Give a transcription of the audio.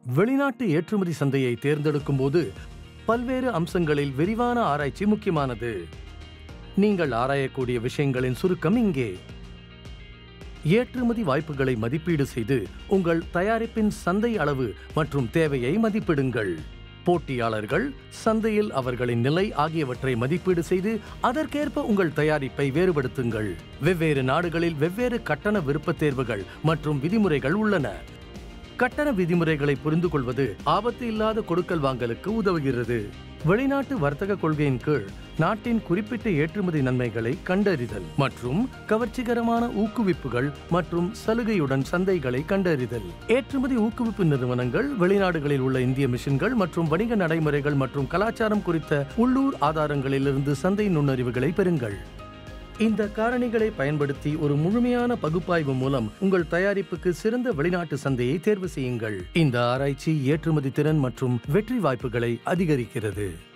வெளிநாட்டு ஏற்றுமதி சந்தையை தேர்ந்தெடுக்கும் போது பல்வேறு அம்சங்களில் விரிவான ஆராய்ச்சி முக்கியமானது நீங்கள் ஆராயக்கூடிய விஷயங்களின் சுருக்கம் இங்கே ஏற்றுமதி வாய்ப்புகளை மதிப்பீடு செய்து உங்கள் தயாரிப்பின் சந்தை அளவு மற்றும் தேவையை மதிப்பிடுங்கள் போட்டியாளர்கள் சந்தையில் அவர்களின் நிலை ஆகியவற்றை மதிப்பீடு செய்து அதற்கேற்ப உங்கள் தயாரிப்பை வேறுபடுத்துங்கள் வெவ்வேறு நாடுகளில் வெவ்வேறு கட்டண விருப்பத் தேர்வுகள் மற்றும் விதிமுறைகள் உள்ளன கட்டண விதிமுறைகளை புரிந்து கொள்வது ஆபத்து இல்லாத கொடுக்கல் வாங்கலுக்கு உதவுகிறது வெளிநாட்டு வர்த்தக கொள்கையின் கீழ் நாட்டின் குறிப்பிட்ட ஏற்றுமதி நன்மைகளை கண்டறிதல் மற்றும் கவர்ச்சிகரமான ஊக்குவிப்புகள் மற்றும் சலுகையுடன் சந்தைகளை கண்டறிதல் ஏற்றுமதி ஊக்குவிப்பு நிறுவனங்கள் வெளிநாடுகளில் உள்ள இந்திய மிஷன்கள் மற்றும் வணிக நடைமுறைகள் மற்றும் கலாச்சாரம் குறித்த உள்ளூர் ஆதாரங்களிலிருந்து சந்தை நுண்ணறிவுகளை பெறுங்கள் இந்த காரணிகளை பயன்படுத்தி ஒரு முழுமையான பகுப்பாய்வு மூலம் உங்கள் தயாரிப்புக்கு சிறந்த வெளிநாட்டு சந்தையை தேர்வு செய்யுங்கள் இந்த ஆராய்ச்சி ஏற்றுமதி திறன் மற்றும் வெற்றி வாய்ப்புகளை அதிகரிக்கிறது